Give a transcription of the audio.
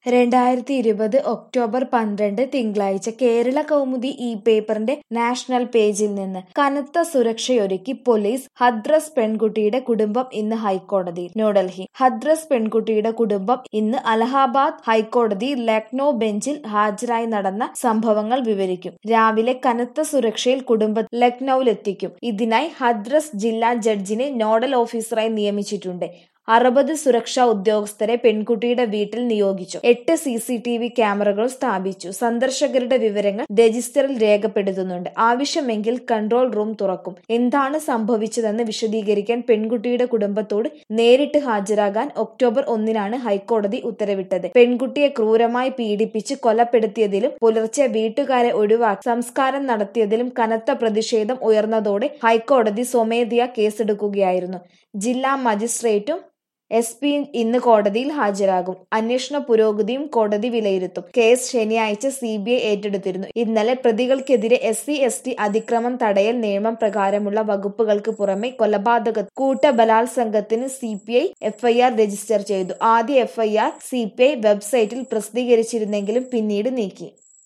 രണ്ടായിരത്തി ഇരുപത് ഒക്ടോബർ പന്ത്രണ്ട് തിങ്കളാഴ്ച കേരള കൗമുദി ഈ പേപ്പറിന്റെ നാഷണൽ പേജിൽ നിന്ന് കനത്ത സുരക്ഷയൊരുക്കി പോലീസ് ഹദ്രസ് പെൺകുട്ടിയുടെ കുടുംബം ഇന്ന് ഹൈക്കോടതിയിൽ ന്യൂഡൽഹി ഹദ്രസ് പെൺകുട്ടിയുടെ കുടുംബം ഇന്ന് അലഹാബാദ് ഹൈക്കോടതി ലക്നോ ബെഞ്ചിൽ ഹാജരായി നടന്ന സംഭവങ്ങൾ വിവരിക്കും രാവിലെ കനത്ത സുരക്ഷയിൽ കുടുംബം ലക്നൌവിലെത്തിക്കും ഇതിനായി ഹദ്രസ് ജില്ലാ ജഡ്ജിനെ നോഡൽ ഓഫീസറായി നിയമിച്ചിട്ടുണ്ട് അറുപത് സുരക്ഷാ ഉദ്യോഗസ്ഥരെ പെൺകുട്ടിയുടെ വീട്ടിൽ നിയോഗിച്ചു എട്ട് സി സി ടി വി ക്യാമറകൾ സ്ഥാപിച്ചു സന്ദർശകരുടെ വിവരങ്ങൾ രജിസ്റ്ററിൽ രേഖപ്പെടുത്തുന്നുണ്ട് ആവശ്യമെങ്കിൽ കൺട്രോൾ റൂം തുറക്കും എന്താണ് സംഭവിച്ചതെന്ന് വിശദീകരിക്കാൻ പെൺകുട്ടിയുടെ കുടുംബത്തോട് നേരിട്ട് ഹാജരാകാൻ ഒക്ടോബർ ഒന്നിനാണ് ഹൈക്കോടതി ഉത്തരവിട്ടത് പെൺകുട്ടിയെ ക്രൂരമായി പീഡിപ്പിച്ച് കൊലപ്പെടുത്തിയതിലും പുലർച്ചെ വീട്ടുകാരെ ഒഴിവാക്കി സംസ്കാരം നടത്തിയതിലും കനത്ത പ്രതിഷേധം ഉയർന്നതോടെ ഹൈക്കോടതി സ്വമേധയാ കേസെടുക്കുകയായിരുന്നു ജില്ലാ മജിസ്ട്രേറ്റും എസ് പി ഇന്ന് കോടതിയിൽ ഹാജരാകും അന്വേഷണ പുരോഗതിയും കോടതി വിലയിരുത്തും കേസ് ശനിയാഴ്ച സി ബി ഐ ഏറ്റെടുത്തിരുന്നു ഇന്നലെ പ്രതികൾക്കെതിരെ എസ് സി എസ് ടി അതിക്രമം തടയൽ നിയമം പ്രകാരമുള്ള വകുപ്പുകൾക്ക് പുറമെ കൊലപാതക കൂട്ട ബലാത്സംഗത്തിന് C P I FIR register ചെയ്തു ആദ്യ എഫ്ഐആർ സി പി ഐ വെബ്സൈറ്റിൽ പ്രസിദ്ധീകരിച്ചിരുന്നെങ്കിലും പിന്നീട് നീക്കി